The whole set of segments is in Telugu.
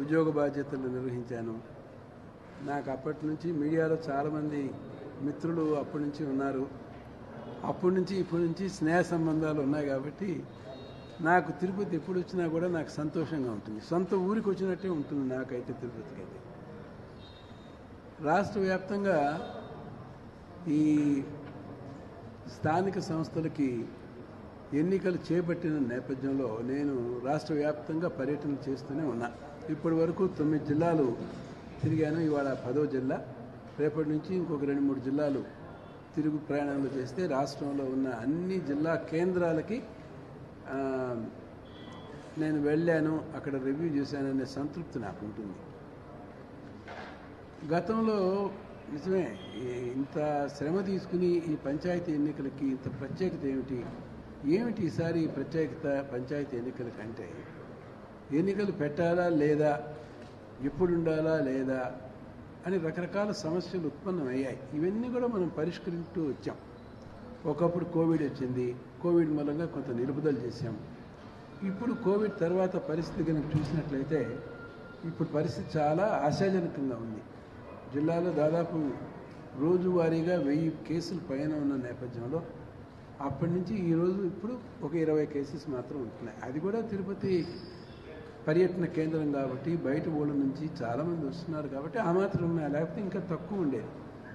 ఉద్యోగ బాధ్యతలు నిర్వహించాను నాకు అప్పటి నుంచి మీడియాలో చాలామంది మిత్రులు అప్పటి నుంచి ఉన్నారు అప్పటి నుంచి ఇప్పటి నుంచి స్నేహ సంబంధాలు ఉన్నాయి కాబట్టి నాకు తిరుపతి ఎప్పుడు వచ్చినా కూడా నాకు సంతోషంగా ఉంటుంది సొంత ఊరికి వచ్చినట్టే ఉంటుంది నాకైతే తిరుపతికి అయితే రాష్ట్ర వ్యాప్తంగా ఈ స్థానిక సంస్థలకి ఎన్నికలు చేపట్టిన నేపథ్యంలో నేను రాష్ట్ర వ్యాప్తంగా పర్యటన చేస్తూనే ఉన్నా ఇప్పటి వరకు తొమ్మిది జిల్లాలు తిరిగాను ఇవాళ పదో జిల్లా రేపటి నుంచి ఇంకొక రెండు మూడు జిల్లాలు తిరుగు ప్రయాణాలు చేస్తే రాష్ట్రంలో ఉన్న అన్ని జిల్లా కేంద్రాలకి ఆ, నేను వెళ్ళాను అక్కడ రివ్యూ చేశాననే సంతృప్తి నాకు ఉంటుంది గతంలో నిజమే ఈ- ఇంత శ్రమ తీసుకుని ఈ పంచాయతీ ఎన్నికలకి ఇంత ప్రత్యేకత ఏమిటి ఏమిటి ఈసారి ఈ ప్రత్యేకత పంచాయతీ ఎన్నికల కంటే ఎన్నికలు పెట్టాలా లేదా ఎప్పుడు ఉండాలా లేదా అని రకరకాల సమస్యలు ఉత్పన్నమయ్యాయి ఇవన్నీ కూడా మనం పరిష్కరించుతూ వచ్చాం ఒకప్పుడు కోవిడ్ వచ్చింది కోవిడ్ మూలంగా కొంత నిలుపుదల చేశాం ఇప్పుడు కోవిడ్ తర్వాత పరిస్థితి కనుక చూసినట్లయితే ఇప్పుడు పరిస్థితి చాలా ఆశాజనకంగా ఉంది జిల్లాలో దాదాపు రోజువారీగా వెయ్యి కేసులు పైన ఉన్న నేపథ్యంలో అప్పటి నుంచి ఈ రోజు ఇప్పుడు ఒక ఇరవై కేసెస్ మాత్రం ఉంటున్నాయి అది కూడా తిరుపతి పర్యటన కేంద్రం కాబట్టి బయట ఊళ్ళ నుంచి చాలామంది వస్తున్నారు కాబట్టి ఆ మాత్రం ఉన్నాయి లేకపోతే ఇంకా తక్కువ ఉండేది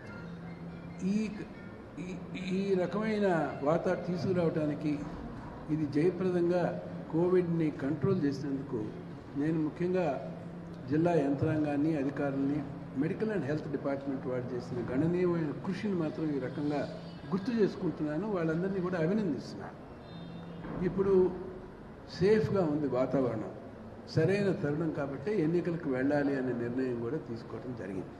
ఈ ఈ- ఈ రకమైన వాత తీసుకురావడానికి ఇది జయప్రదంగా కోవిడ్ని కంట్రోల్ చేసినందుకు నేను ముఖ్యంగా జిల్లా యంత్రాంగాన్ని అధికారుల్ని మెడికల్ అండ్ హెల్త్ డిపార్ట్మెంట్ వారు చేసిన గణనీయమైన కృషిని మాత్రం ఈ రకంగా గుర్తు చేసుకుంటున్నాను వాళ్ళందరినీ కూడా అభినందిస్తున్నాను ఇప్పుడు సేఫ్గా ఉంది వాతావరణం సరైన తరుణం కాబట్టి ఎన్నికలకు వెళ్ళాలి అనే నిర్ణయం కూడా తీసుకోవడం జరిగింది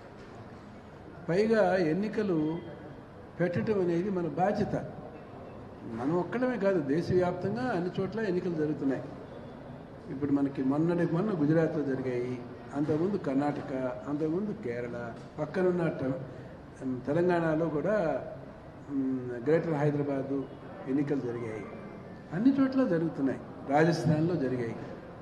పైగా ఎన్నికలు పెట్టడం అనేది మన బాధ్యత మనం ఒక్కడమే కాదు దేశవ్యాప్తంగా అన్ని చోట్ల ఎన్నికలు జరుగుతున్నాయి ఇప్పుడు మనకి మొన్నటి మొన్న గుజరాత్లో జరిగాయి అంతకుముందు కర్ణాటక అంతకుముందు కేరళ పక్కనున్న ట- తెలంగాణలో కూడా మ్, గ్రేటర్ హైదరాబాదు ఎన్నికలు జరిగాయి అన్ని చోట్ల జరుగుతున్నాయి రాజస్థాన్లో జరిగాయి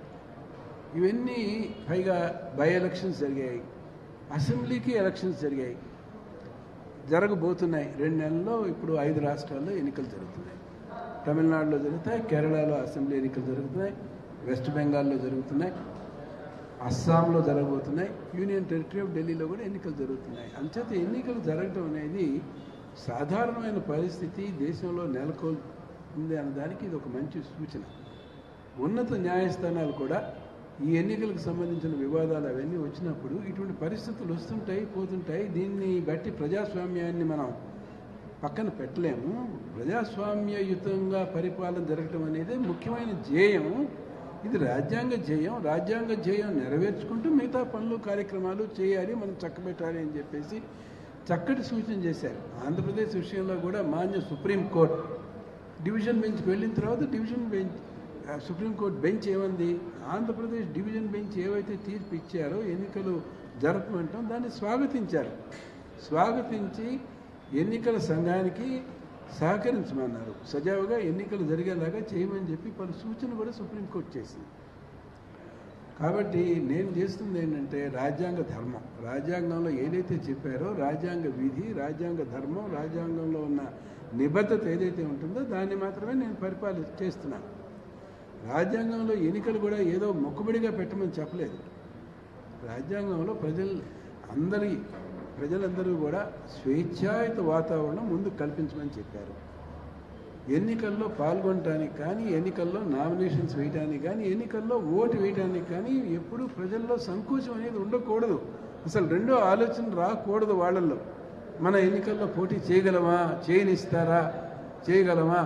ఇవన్నీ పైగా బై ఎలక్షన్స్ జరిగాయి అసెంబ్లీకి ఎలక్షన్స్ జరిగాయి జరగబోతున్నాయి రెండు నెలల్లో ఇప్పుడు ఐదు రాష్ట్రాల్లో ఎన్నికలు జరుగుతున్నాయి తమిళనాడులో జరుగుతాయి కేరళలో అసెంబ్లీ ఎన్నికలు జరుగుతున్నాయి వెస్ట్ బెంగాల్లో జరుగుతున్నాయి అస్సాంలో జరగబోతున్నాయి యూనియన్ టెరిటరీ ఆఫ్ ఢిల్లీలో కూడా ఎన్నికలు జరుగుతున్నాయి అంచేత ఎన్నికలు జరగడం అనేది సాధారణమైన పరిస్థితి దేశంలో నెలకొల్పింది అన్నదానికి ఇది ఒక మంచి సూచన ఉన్నత న్యాయస్థానాలు కూడా ఈ ఎన్నికలకు సంబంధించిన వివాదాలు అవన్నీ వచ్చినప్పుడు ఇటువంటి పరిస్థితులు వస్తుంటాయి పోతుంటాయి దీన్ని బట్టి ప్రజాస్వామ్యాన్ని మనం పక్కన పెట్టలేము ప్రజాస్వామ్యయుతంగా పరిపాలన జరగటం అనేది ముఖ్యమైన ధ్యేయం ఇది రాజ్యాంగ ధ్యేయం రాజ్యాంగ ధ్యేయం నెరవేర్చుకుంటూ మిగతా పనులు కార్యక్రమాలు చేయాలి మనం చక్కబెట్టాలి అని చెప్పేసి చక్కటి సూచన చేశారు ఆంధ్రప్రదేశ్ విషయంలో కూడా మాన్య సుప్రీంకోర్టు డివిజన్ బెంచ్కి వెళ్ళిన తర్వాత డివిజన్ బెంచ్ ఆ, సుప్రీంకోర్టు బెంచ్ ఏమంది ఆంధ్రప్రదేశ్ డివిజన్ బెంచ్ ఏవైతే తీర్పు ఇచ్చారో ఎన్నికలు జరపమంటాం దాన్ని స్వాగతించారు స్వాగతించి ఎన్నికల సంఘానికి సహకరించమన్నారు సజావుగా ఎన్నికలు జరిగేలాగా చేయమని చెప్పి పలు సూచనలు కూడా సుప్రీంకోర్టు చేసింది కాబట్టి నేను చేస్తుంది ఏంటంటే రాజ్యాంగ ధర్మం రాజ్యాంగంలో ఏదైతే చెప్పారో రాజ్యాంగ విధి రాజ్యాంగ ధర్మం రాజ్యాంగంలో ఉన్న నిబద్ధత ఏదైతే ఉంటుందో దాన్ని మాత్రమే నేను పరిపాలన చేస్తున్నాను రాజ్యాంగంలో ఎన్నికలు కూడా ఏదో మొక్కుబడిగా పెట్టమని చెప్పలేదు రాజ్యాంగంలో ప్రజలు అందరి ప్రజలందరూ కూడా స్వేచ్ఛాయుత వాతావరణం ముందు కల్పించమని చెప్పారు ఎన్నికల్లో పాల్గొనటానికి కానీ ఎన్నికల్లో నామినేషన్స్ వేయడానికి కానీ ఎన్నికల్లో ఓటు వేయడానికి కానీ ఎప్పుడూ ప్రజల్లో సంకోచం అనేది ఉండకూడదు అసలు రెండో ఆలోచన రాకూడదు వాళ్ళల్లో మన ఎన్నికల్లో పోటీ చేయగలమా చేయనిస్తారా చేయగలమా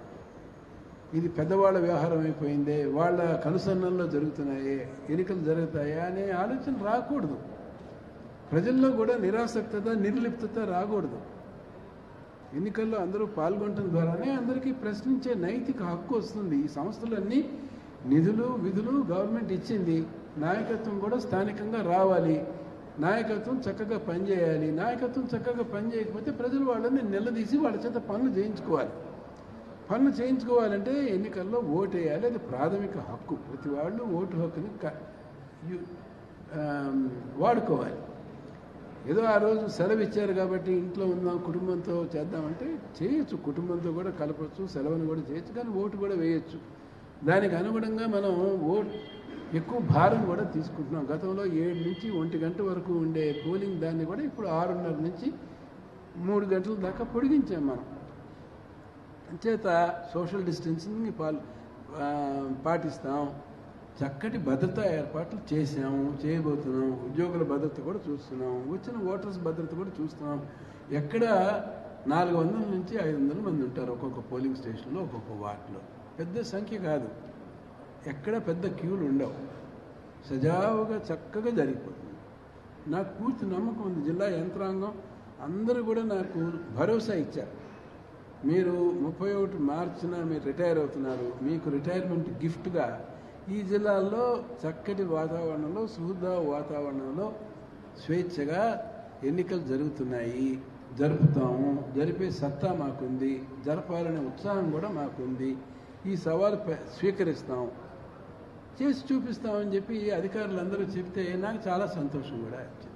ఇది పెద్దవాళ్ళ వ్యవహారం అయిపోయిందే వాళ్ళ కనుసన్నల్లో జరుగుతున్నాయే ఎన్నికలు జరుగుతాయా అనే ఆలోచన రాకూడదు ప్రజల్లో కూడా నిరాసక్తత నిర్లిప్తత రాకూడదు ఎన్నికల్లో అందరూ పాల్గొనడం ద్వారానే అందరికీ ప్రశ్నించే నైతిక హక్కు వస్తుంది ఈ సంస్థలన్నీ నిధులు విధులు గవర్నమెంట్ ఇచ్చింది నాయకత్వం కూడా స్థానికంగా రావాలి నాయకత్వం చక్కగా పనిచేయాలి నాయకత్వం చక్కగా పనిచేయకపోతే ప్రజలు వాళ్ళని నిలదీసి వాళ్ళ చేత పనులు చేయించుకోవాలి పనులు చేయించుకోవాలంటే ఎన్నికల్లో ఓటు వేయాలి అది ప్రాథమిక హక్కు ప్రతి వాళ్ళు ఓటు హక్కుని క- యు- ఆమ్, వాడుకోవాలి ఏదో ఆ రోజు సెలవు ఇచ్చారు కాబట్టి ఇంట్లో ఉందాం కుటుంబంతో చేద్దామంటే చేయొచ్చు కుటుంబంతో కూడా కలపచ్చు సెలవును కూడా చేయొచ్చు కానీ ఓటు కూడా వేయొచ్చు దానికి అనుగుణంగా మనం ఓట్ ఎక్కువ భారం కూడా తీసుకుంటున్నాం గతంలో ఏడు నుంచి ఒంటి గంట వరకు ఉండే పోలింగ్ దాన్ని కూడా ఇప్పుడు ఆరున్నర నుంచి మూడు గంటల దాకా పొడిగించాం మనం అంచేత సోషల్ డిస్టెన్సింగ్ని పాల్ ఆ, పాటిస్తాం చక్కటి భద్రతా ఏర్పాట్లు చేసాము చేయబోతున్నాం ఉద్యోగుల భద్రత కూడా చూస్తున్నాం వచ్చిన ఓటర్స్ భద్రత కూడా చూస్తున్నాం ఎక్కడ నాలుగు వందల నుంచి ఐదు వందల మంది ఉంటారు ఒక్కొక్క పోలింగ్ స్టేషన్లో ఒక్కొక్క వార్డులో పెద్ద సంఖ్య కాదు ఎక్కడ పెద్ద క్యూలు ఉండవు సజావుగా చక్కగా జరిగిపోతుంది నాకు పూర్తి నమ్మకం ఉంది జిల్లా యంత్రాంగం అందరూ కూడా నాకు భరోసా ఇచ్చారు మీరు ముప్పై ఒకటి మార్చిన మీరు రిటైర్ అవుతున్నారు మీకు రిటైర్మెంట్ గిఫ్ట్గా ఈ జిల్లాల్లో చక్కటి వాతావరణంలో సుహృద వాతావరణంలో స్వేచ్ఛగా ఎన్నికలు జరుగుతున్నాయి జరుపుతాము జరిపే సత్తా మాకుంది జరపాలనే ఉత్సాహం కూడా మాకుంది ఈ సవాలు ప- స్వీకరిస్తాం చేసి చూపిస్తామని చెప్పి అధికారులందరూ చెప్తే నాకు చాలా సంతోషం కూడా వచ్చింది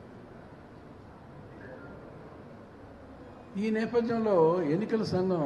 ఈ నేపథ్యంలో ఎన్నికల సంఘం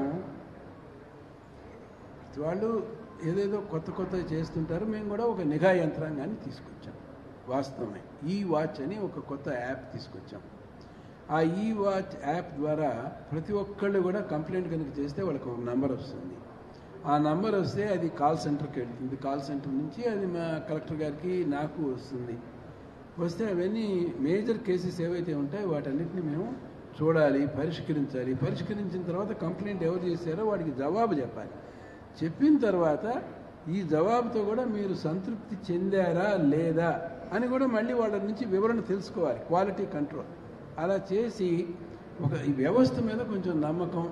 వాళ్ళు ఏదేదో కొత్త కొత్త చేస్తుంటారు మేము కూడా ఒక నిఘా యంత్రాంగాన్ని తీసుకొచ్చాం వాస్తవమే ఈ వాచ్ అని ఒక కొత్త యాప్ తీసుకొచ్చాం ఆ ఈ వాచ్ యాప్ ద్వారా ప్రతి ఒక్కళ్ళు కూడా కంప్లైంట్ కనుక చేస్తే వాళ్ళకి ఒక నంబర్ వస్తుంది ఆ నంబర్ వస్తే అది కాల్ సెంటర్కి వెళ్తుంది కాల్ సెంటర్ నుంచి అది మా కలెక్టర్ గారికి నాకు వస్తుంది వస్తే అవన్నీ మేజర్ కేసెస్ ఏవైతే ఉంటాయో వాటన్నిటిని మేము చూడాలి పరిష్కరించాలి పరిష్కరించిన తర్వాత కంప్లైంట్ ఎవరు చేశారో వాడికి జవాబు చెప్పాలి చెప్పిన తర్వాత ఈ జవాబుతో కూడా మీరు సంతృప్తి చెందారా లేదా అని కూడా మళ్ళీ వాళ్ళ నుంచి వివరణ తెలుసుకోవాలి క్వాలిటీ కంట్రోల్ అలా చేసి ఒక ఈ వ్యవస్థ మీద కొంచెం నమ్మకం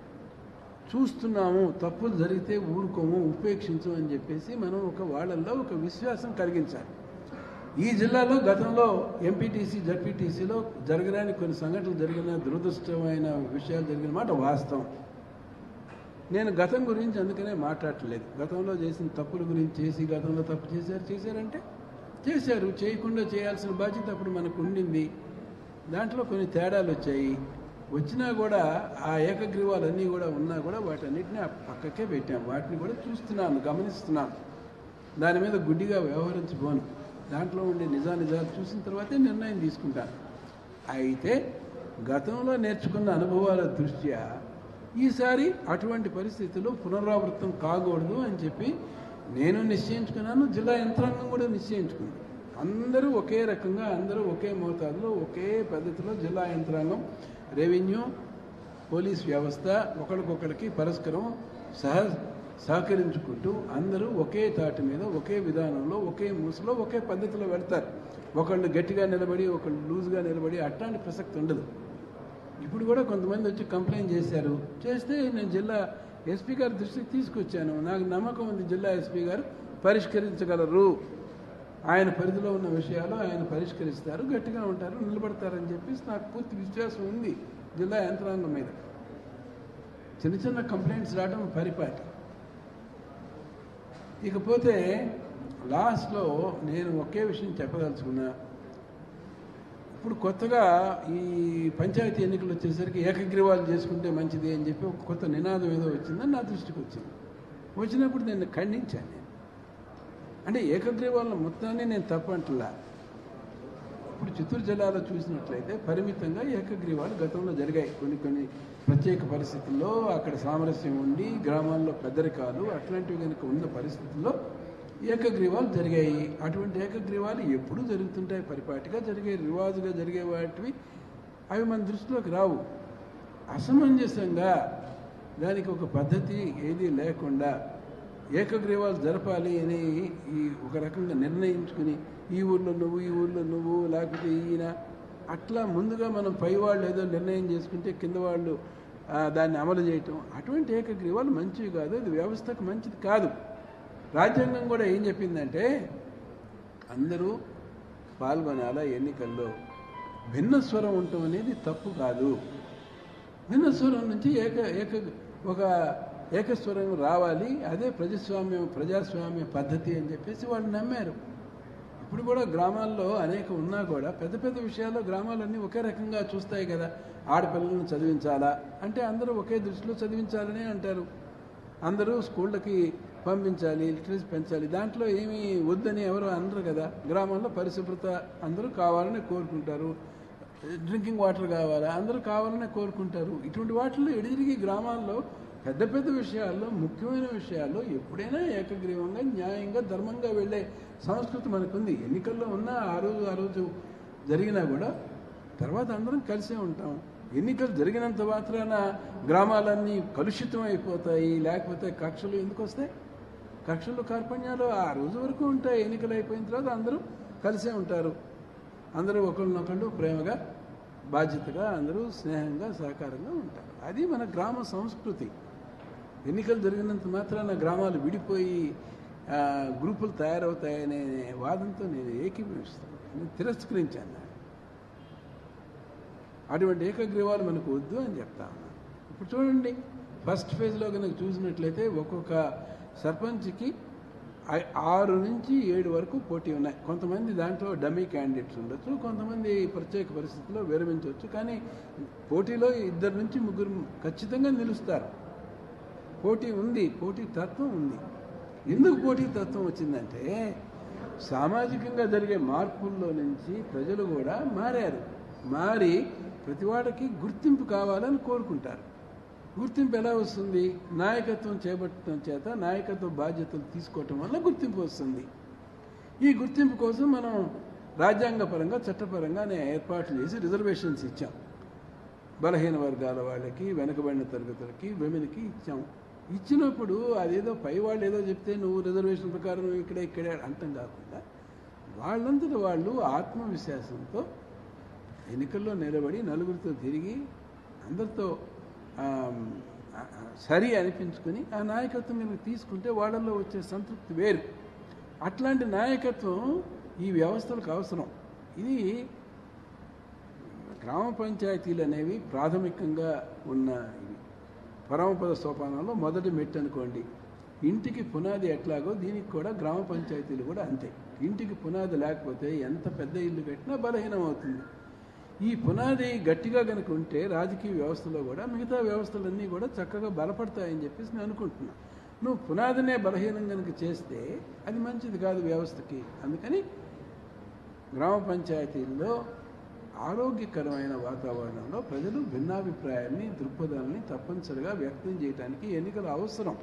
చూస్తున్నాము తప్పులు జరిగితే ఊరుకోము ఉపేక్షించు అని చెప్పేసి మనం ఒక వాళ్ళల్లో ఒక విశ్వాసం కలిగించాలి ఈ జిల్లాలో గతంలో ఎంపీటీసీ జడ్పీటీసీలో జరగడానికి కొన్ని సంఘటనలు జరిగిన దురదృష్టమైన విషయాలు జరిగిన మాట వాస్తవం నేను గతం గురించి అందుకనే మాట్లాడట్లేదు గతంలో చేసిన తప్పుల గురించి చేసి గతంలో తప్పు చేశారు చేశారంటే చేశారు చేయకుండా చేయాల్సిన బాధ్యత అప్పుడు మనకు ఉండింది దాంట్లో కొన్ని తేడాలు వచ్చాయి వచ్చినా కూడా ఆ ఏకగ్రీవాలన్నీ కూడా ఉన్నా కూడా వాటన్నిటిని ఆ పక్కకే పెట్టాం వాటిని కూడా చూస్తున్నాను గమనిస్తున్నాను దాని మీద గుడ్డిగా వ్యవహరించబోను దాంట్లో ఉండే నిజానిజాలు చూసిన తర్వాతే నిర్ణయం తీసుకుంటాను అయితే గతంలో నేర్చుకున్న అనుభవాల దృష్ట్యా ఈసారి అటువంటి పరిస్థితులు పునరావృతం కాకూడదు అని చెప్పి నేను నిశ్చయించుకున్నాను జిల్లా యంత్రాంగం కూడా నిశ్చయించుకుంది అందరూ ఒకే రకంగా అందరూ ఒకే మోతాదులో ఒకే పద్ధతిలో జిల్లా యంత్రాంగం రెవెన్యూ పోలీస్ వ్యవస్థ ఒకరికొకరికి పరస్పరం సహ సహకరించుకుంటూ అందరూ ఒకే తాటి మీద ఒకే విధానంలో ఒకే మూసలో ఒకే పద్ధతిలో వెళ్తారు ఒకళ్ళు గట్టిగా నిలబడి ఒకళ్ళు లూజ్గా నిలబడి అట్లాంటి ప్రసక్తి ఉండదు ఇప్పుడు కూడా కొంతమంది వచ్చి కంప్లైంట్ చేశారు చేస్తే నేను జిల్లా ఎస్పీ గారి దృష్టికి తీసుకొచ్చాను నాకు నమ్మకం ఉంది జిల్లా ఎస్పీ గారు పరిష్కరించగలరు ఆయన పరిధిలో ఉన్న విషయాలు ఆయన పరిష్కరిస్తారు గట్టిగా ఉంటారు నిలబడతారని చెప్పేసి నాకు పూర్తి విశ్వాసం ఉంది జిల్లా యంత్రాంగం మీద చిన్న చిన్న కంప్లైంట్స్ రావడం పరిపాటి ఇకపోతే లాస్ట్లో నేను ఒకే విషయం చెప్పదలుచుకున్నా ఇప్పుడు కొత్తగా ఈ పంచాయతీ ఎన్నికలు వచ్చేసరికి ఏకగ్రీవాలు చేసుకుంటే మంచిది అని చెప్పి ఒక కొత్త నినాదం ఏదో వచ్చిందని నా దృష్టికి వచ్చింది వచ్చినప్పుడు నేను ఖండించాను నేను అంటే ఏకగ్రీవాల మొత్తాన్ని నేను తప్పంటలా ఇప్పుడు చిత్తూరు జిల్లాలో చూసినట్లయితే పరిమితంగా ఏకగ్రీవాలు గతంలో జరిగాయి కొన్ని కొన్ని ప్రత్యేక పరిస్థితుల్లో అక్కడ సామరస్యం ఉండి గ్రామాల్లో పెద్దరికాలు అట్లాంటివి కనుక ఉన్న పరిస్థితుల్లో ఏకగ్రీవాలు జరిగాయి అటువంటి ఏకగ్రీవాలు ఎప్పుడూ జరుగుతుంటాయి పరిపాటిగా జరిగే రివాజుగా జరిగే వాటివి అవి మన దృష్టిలోకి రావు అసమంజసంగా దానికి ఒక పద్ధతి ఏది లేకుండా ఏకగ్రీవాలు జరపాలి అని ఈ ఒక రకంగా నిర్ణయించుకుని ఈ ఊర్లో నువ్వు ఈ ఊర్లో నువ్వు లేకపోతే ఈయన అట్లా ముందుగా మనం పై వాళ్ళు ఏదో నిర్ణయం చేసుకుంటే కింద వాళ్ళు ఆ, దాన్ని అమలు చేయటం అటువంటి ఏకగ్రీవాలు మంచివి కాదు అది వ్యవస్థకు మంచిది కాదు రాజ్యాంగం కూడా ఏం చెప్పిందంటే అందరూ పాల్గొనాల ఎన్నికల్లో భిన్న స్వరం ఉండటం అనేది తప్పు కాదు భిన్న స్వరం నుంచి ఏక ఏక ఒక ఏకస్వరం రావాలి అదే ప్రజాస్వామ్యం ప్రజాస్వామ్య పద్ధతి అని చెప్పేసి వాళ్ళు నమ్మారు ఇప్పుడు కూడా గ్రామాల్లో అనేక ఉన్నా కూడా పెద్ద పెద్ద విషయాల్లో గ్రామాలన్నీ ఒకే రకంగా చూస్తాయి కదా ఆడపిల్లలను చదివించాలా అంటే అందరూ ఒకే దృష్టిలో చదివించాలని అంటారు అందరూ స్కూళ్ళకి పంపించాలి లిటరసీ పెంచాలి దాంట్లో ఏమీ వద్దని ఎవరు అనరు కదా గ్రామాల్లో పరిశుభ్రత అందరూ కావాలని కోరుకుంటారు డ్రింకింగ్ వాటర్ కావాలా అందరూ కావాలని కోరుకుంటారు ఇటువంటి వాటిల్లో ఎడిదిరిగి గ్రామాల్లో పెద్ద పెద్ద విషయాల్లో ముఖ్యమైన విషయాల్లో ఎప్పుడైనా ఏకగ్రీవంగా న్యాయంగా ధర్మంగా వెళ్ళే సంస్కృతి మనకుంది ఎన్నికల్లో ఉన్నా ఆ రోజు ఆ రోజు జరిగినా కూడా తర్వాత అందరం కలిసే ఉంటాం ఎన్నికలు జరిగినంత మాత్రాన గ్రామాలన్నీ కలుషితం అయిపోతాయి లేకపోతే కక్షలు ఎందుకు వస్తాయి కక్షలు కార్పణ్యాలు ఆ రోజు వరకు ఉంటాయి ఎన్నికలు అయిపోయిన తర్వాత అందరూ కలిసే ఉంటారు అందరూ ఒకరినొకళ్ళు ప్రేమగా బాధ్యతగా అందరూ స్నేహంగా సహకారంగా ఉంటారు అది మన గ్రామ సంస్కృతి ఎన్నికలు జరిగినంత మాత్రాన గ్రామాలు విడిపోయి ఆ, గ్రూపులు తయారవుతాయనే వాదంతో నేను ఏకీభవిస్తాను నేను తిరస్కరించాను దాన్ని. అటువంటి ఏకగ్రీవాలు మనకు వద్దు అని చెప్తా ఉన్నాను ఇప్పుడు చూడండి ఫస్ట్ ఫేజ్లో కనుక చూసినట్లయితే ఒక్కొక్క సర్పంచ్కి ఐ- ఆరు నుంచి ఏడు వరకు పోటీ ఉన్నాయి కొంతమంది దాంట్లో డమ్మీ క్యాండిడేట్స్ ఉండొచ్చు కొంతమంది ప్రత్యేక పరిస్థితుల్లో విరమించవచ్చు కానీ పోటీలో ఇద్దరు నుంచి ముగ్గురు ఖచ్చితంగా నిలుస్తారు పోటీ ఉంది పోటీ తత్వం ఉంది ఎందుకు పోటీ తత్వం వచ్చిందంటే సామాజికంగా జరిగే మార్పుల్లో నుంచి ప్రజలు కూడా మారారు మారి ప్రతివాడికి గుర్తింపు కావాలని కోరుకుంటారు గుర్తింపు ఎలా వస్తుంది నాయకత్వం చేపట్టడం చేత నాయకత్వ బాధ్యతలు తీసుకోవటం వల్ల గుర్తింపు వస్తుంది ఈ గుర్తింపు కోసం మనం రాజ్యాంగపరంగా చట్టపరంగా నేను ఏర్పాట్లు చేసి రిజర్వేషన్స్ ఇచ్చాం బలహీన వర్గాల వాళ్ళకి వెనకబడిన తరగతులకి విమెన్కి ఇచ్చాం ఇచ్చినప్పుడు అదేదో పై వాళ్ళు ఏదో చెప్తే నువ్వు రిజర్వేషన్ ప్రకారం నువ్వు ఇక్కడే ఇక్కడే అంటం కాకుండా వాళ్ళంతట వాళ్ళు ఆత్మవిశ్వాసంతో ఎన్నికల్లో నిలబడి నలుగురితో తిరిగి అందరితో ఆ, ఆ, సరి అనిపించుకొని ఆ నాయకత్వం కనుక తీసుకుంటే వాళ్ళల్లో వచ్చే సంతృప్తి వేరు అట్లాంటి నాయకత్వం ఈ వ్యవస్థలకు అవసరం ఇది గ్రామ పంచాయతీలు అనేవి ప్రాథమికంగా ఉన్న ఇవి పరమపద సోపానంలో మొదటి మెట్టు అనుకోండి ఇంటికి పునాది ఎట్లాగో దీనికి కూడా గ్రామ పంచాయతీలు కూడా అంతే ఇంటికి పునాది లేకపోతే ఎంత పెద్ద ఇల్లు కట్టినా బలహీనం అవుతుంది ఈ పునాది గట్టిగా కనుక ఉంటే రాజకీయ వ్యవస్థలో కూడా మిగతా వ్యవస్థలన్నీ కూడా చక్కగా బలపడతాయని చెప్పేసి నేను అనుకుంటున్నా నువ్వు పునాదినే బలహీనం కనుక చేస్తే అది మంచిది కాదు వ్యవస్థకి అందుకని గ్రామ పంచాయతీల్లో ఆరోగ్యకరమైన వాతావరణంలో ప్రజలు భిన్నాభిప్రాయాన్ని దృక్పథాలని తప్పనిసరిగా వ్యక్తం చేయడానికి ఎన్నికలు అవసరం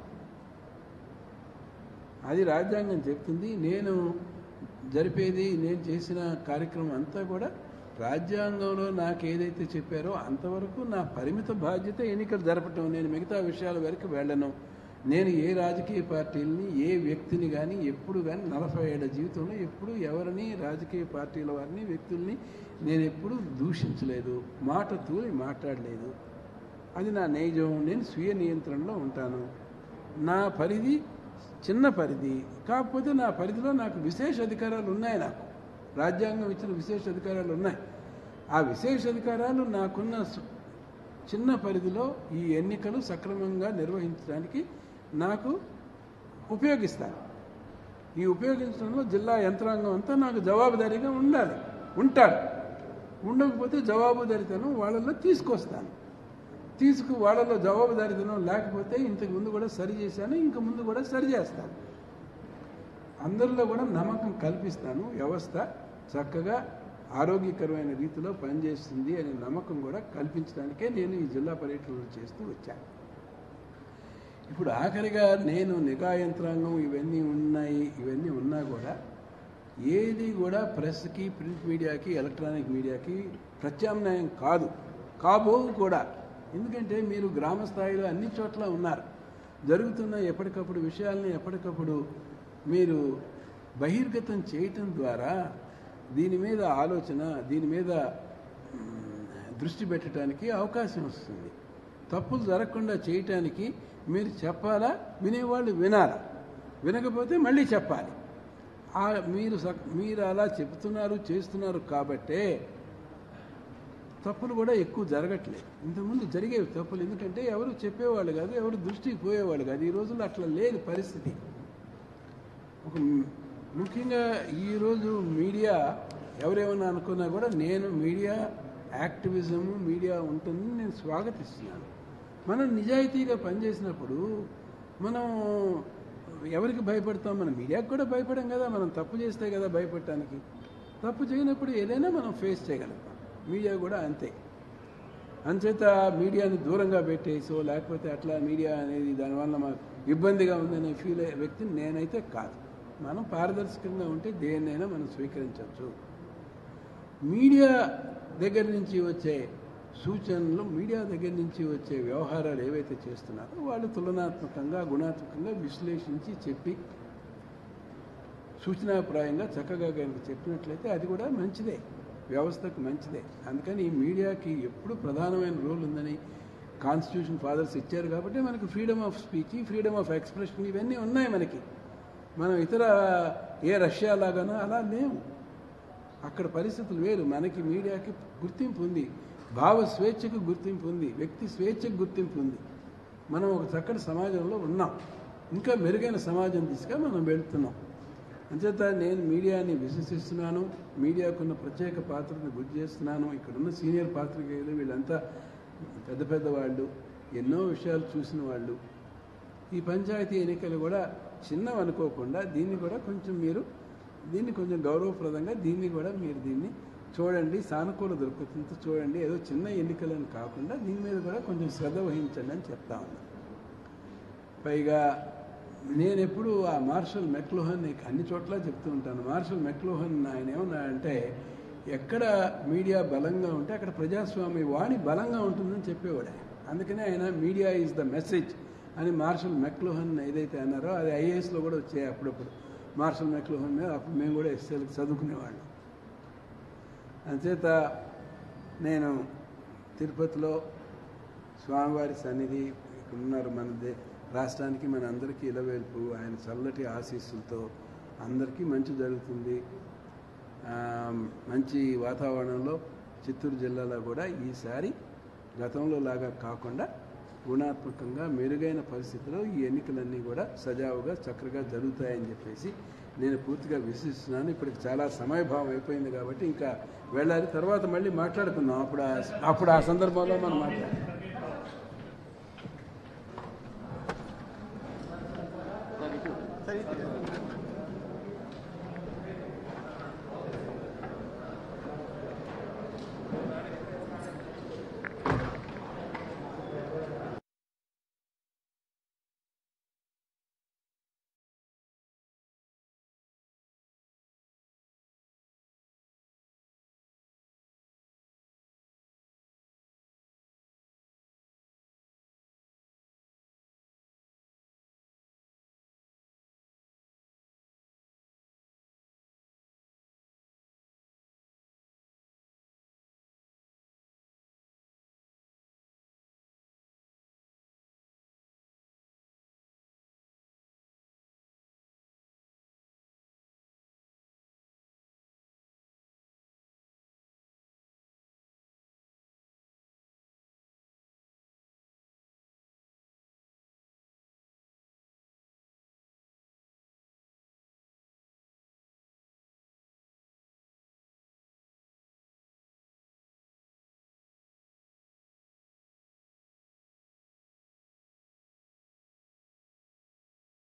అది రాజ్యాంగం చెప్తుంది నేను జరిపేది నేను చేసిన కార్యక్రమం అంతా కూడా రాజ్యాంగంలో నాకు ఏదైతే చెప్పారో అంతవరకు నా పరిమిత బాధ్యత ఎన్నికలు జరపటం నేను మిగతా విషయాల వరకు వెళ్ళను నేను ఏ రాజకీయ పార్టీలని ఏ వ్యక్తిని కానీ ఎప్పుడు కానీ నలభై ఏళ్ళ జీవితంలో ఎప్పుడు ఎవరిని రాజకీయ పార్టీల వారిని వ్యక్తుల్ని నేను ఎప్పుడు దూషించలేదు మాట తూలి మాట్లాడలేదు అది నా నైజం నేను స్వీయ నియంత్రణలో ఉంటాను నా పరిధి చిన్న పరిధి కాకపోతే నా పరిధిలో నాకు విశేష అధికారాలు ఉన్నాయి నాకు రాజ్యాంగం ఇచ్చిన విశేష అధికారాలు ఉన్నాయి ఆ విశేష అధికారాలు నాకున్న సు- చిన్న పరిధిలో ఈ ఎన్నికలు సక్రమంగా నిర్వహించడానికి నాకు ఉపయోగిస్తాను ఈ ఉపయోగించడంలో జిల్లా యంత్రాంగం అంతా నాకు జవాబుదారీగా ఉండాలి ఉంటారు ఉండకపోతే జవాబుదారీతనం వాళ్ళలో తీసుకొస్తాను తీసుకు వాళ్ళలో జవాబుదారీతనం లేకపోతే ఇంతకు ముందు కూడా సరి చేశాను ఇంక ముందు కూడా సరి చేస్తాను అందరిలో కూడా నమ్మకం కల్పిస్తాను వ్యవస్థ చక్కగా ఆరోగ్యకరమైన రీతిలో పనిచేస్తుంది అనే నమ్మకం కూడా కల్పించడానికే నేను ఈ జిల్లా పర్యటనలు చేస్తూ వచ్చాను ఇప్పుడు ఆఖరిగా నేను నిఘా యంత్రాంగం ఇవన్నీ ఉన్నాయి ఇవన్నీ ఉన్నా కూడా ఏది కూడా ప్రెస్కి ప్రింట్ మీడియాకి ఎలక్ట్రానిక్ మీడియాకి ప్రత్యామ్నాయం కాదు కాబోవు కూడా ఎందుకంటే మీరు గ్రామ స్థాయిలో అన్ని చోట్ల ఉన్నారు జరుగుతున్న ఎప్పటికప్పుడు విషయాల్ని ఎప్పటికప్పుడు మీరు బహిర్గతం చేయటం ద్వారా దీని మీద ఆలోచన దీని మీద మ్, దృష్టి పెట్టడానికి అవకాశం వస్తుంది తప్పులు జరగకుండా చేయటానికి మీరు చెప్పాలా వినేవాళ్ళు వినాలా వినకపోతే మళ్ళీ చెప్పాలి ఆ మీరు సక్- మీరు అలా చెప్తున్నారు చేస్తున్నారు కాబట్టే తప్పులు కూడా ఎక్కువ జరగట్లేదు ఇంతకుముందు జరిగేవి తప్పులు ఎందుకంటే ఎవరు చెప్పేవాళ్ళు కాదు ఎవరు దృష్టికి పోయేవాళ్ళు కాదు ఈ రోజుల్లో అట్లా లేదు పరిస్థితి ఒక ముఖ్యంగా ఈరోజు మీడియా ఎవరేమన్నా అనుకున్నా కూడా నేను మీడియా యాక్టివిజం మీడియా ఉంటుందని నేను స్వాగతిస్తున్నాను మనం నిజాయితీగా పనిచేసినప్పుడు మనం ఎవరికి భయపడతాం మనం మీడియాకు కూడా భయపడం కదా మనం తప్పు చేస్తే కదా భయపడటానికి తప్పు చేయనప్పుడు ఏదైనా మనం ఫేస్ చేయగలుగుతాం మీడియా కూడా అంతే అంచేత మీడియాని దూరంగా పెట్టేసో లేకపోతే అట్లా మీడియా అనేది దానివల్ల మాకు ఇబ్బందిగా ఉందనే ఫీల్ అయ్యే వ్యక్తిని నేనైతే కాదు మనం పారదర్శకంగా ఉంటే దేన్నైనా మనం స్వీకరించవచ్చు మీడియా దగ్గర నుంచి వచ్చే సూచనలు మీడియా దగ్గర నుంచి వచ్చే వ్యవహారాలు ఏవైతే చేస్తున్నారో వాళ్ళు తులనాత్మకంగా గుణాత్మకంగా విశ్లేషించి చెప్పి సూచనాప్రాయంగా చక్కగా కనుక చెప్పినట్లయితే అది కూడా మంచిదే వ్యవస్థకు మంచిదే అందుకని ఈ మీడియాకి ఎప్పుడు ప్రధానమైన రోల్ ఉందని కాన్స్టిట్యూషన్ ఫాదర్స్ ఇచ్చారు కాబట్టి మనకి freedom of speech freedom of expression ఇవన్నీ ఉన్నాయి మనకి మనం ఇతర ఏ రష్యా లాగానో అలా లేవు అక్కడ పరిస్థితులు వేరు మనకి మీడియాకి గుర్తింపు ఉంది భావ స్వేచ్ఛకు గుర్తింపు ఉంది వ్యక్తి స్వేచ్ఛకు గుర్తింపు ఉంది మనం ఒక చక్కటి సమాజంలో ఉన్నాం ఇంకా మెరుగైన సమాజం దిశగా మనం వెళ్తున్నాం అంచేత నేను మీడియాని విశ్వసిస్తున్నాను మీడియాకున్న ప్రత్యేక పాత్రను గుర్తు చేస్తున్నాను ఇక్కడున్న సీనియర్ పాత్రికేయులు వీళ్ళంతా పెద్ద పెద్ద వాళ్ళు ఎన్నో విషయాలు చూసిన వాళ్ళు ఈ పంచాయతీ ఎన్నికలు కూడా చిన్నవి అనుకోకుండా దీన్ని కూడా కొంచెం మీరు దీన్ని కొంచెం గౌరవప్రదంగా దీన్ని కూడా మీరు దీన్ని చూడండి సానుకూల దొరుకుతుందో చూడండి ఏదో చిన్న ఎన్నికలని కాకుండా దీని మీద కూడా కొంచెం శ్రద్ధ వహించండి అని చెప్తా ఉన్నాను పైగా నేను ఎప్పుడు ఆ మార్షల్ మెక్లోహన్ అన్ని చోట్ల చెప్తూ ఉంటాను మార్షల్ మెక్లోహన్ ఆయన ఏమన్నా అంటే ఎక్కడ మీడియా బలంగా ఉంటే అక్కడ ప్రజాస్వామ్య వాణి బలంగా ఉంటుందని చెప్పేవాడు ఆయన. అందుకనే ఆయన మీడియా ఈజ్ ద మెసేజ్ అని మార్షల్ మెక్లోహన్ ఏదైతే అన్నారో అది ఐఏఎస్లో కూడా వచ్చాయి అప్పుడప్పుడు మార్షల్ మెక్లోహన్ మీద అప్పుడు మేము కూడా ఎస్ఎల్కి చదువుకునేవాళ్ళం అంచేత నేను తిరుపతిలో స్వామివారి సన్నిధి ఇక్కడ ఉన్నారు మన దే రాష్ట్రానికి మన అందరికీ ఇలవేల్పు ఆయన చల్లటి ఆశీస్సులతో అందరికీ మంచి జరుగుతుంది ఆ, మంచి వాతావరణంలో చిత్తూరు జిల్లాలో కూడా ఈసారి గతంలో లాగా కాకుండా గుణాత్మకంగా మెరుగైన పరిస్థితిలో ఈ ఎన్నికలన్నీ కూడా సజావుగా చక్కగా జరుగుతాయని చెప్పేసి నేను పూర్తిగా విశ్వసిస్తున్నాను ఇప్పటికి చాలా సమయభావం అయిపోయింది కాబట్టి ఇంకా వెళ్ళాలి తర్వాత మళ్ళీ మాట్లాడుకుందాం అప్పుడు ఆ- అప్పుడు ఆ సందర్భంలో మనం మాట్లాడాలి